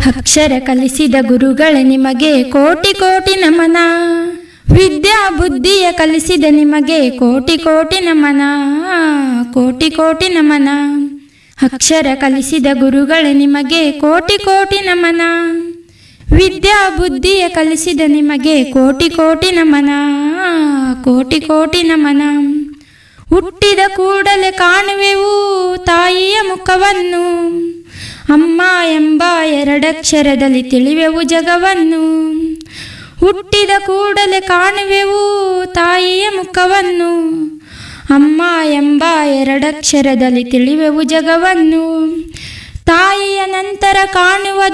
ಅಕ್ಷರ ಕಲಿಸಿದ ಗುರುಗಳೇ ನಿಮಗೆ ಕೋಟಿ ಕೋಟಿ ನಮನ ವಿದ್ಯಾ ಬುದ್ಧಿಯ ಕಲಿಸಿದ ನಿಮಗೆ ಕೋಟಿ ಕೋಟಿ ನಮನ ಕೋಟಿ ಕೋಟಿ ನಮನ ಅಕ್ಷರ ಕಲಿಸಿದ ಗುರುಗಳೇ ನಿಮಗೆ ಕೋಟಿ ಕೋಟಿ ನಮನ ವಿದ್ಯಾ ಬುದ್ಧಿಯ ಕಲಿಸಿದ ನಿಮಗೆ ಕೋಟಿ ಕೋಟಿ ನಮನ ಕೋಟಿ ಕೋಟಿ ನಮನ ಹುಟ್ಟಿದ ಕೂಡಲೇ ಕಾಣುವೆವು ತಾಯಿಯ ಮುಖವನ್ನು ಅಮ್ಮ ಎಂಬ ಎರಡಕ್ಷರದಲ್ಲಿ ತಿಳಿವೆವು ಜಗವನ್ನು ಹುಟ್ಟಿದ ಕೂಡಲೇ ಕಾಣುವೆವು ತಾಯಿಯ ಮುಖವನ್ನು ಅಮ್ಮ ಎಂಬ ಎರಡಕ್ಷರದಲ್ಲಿ ತಿಳಿವೆವು ಜಗವನ್ನು ತಾಯಿಯ ನಂತರ ಕಾಣುವ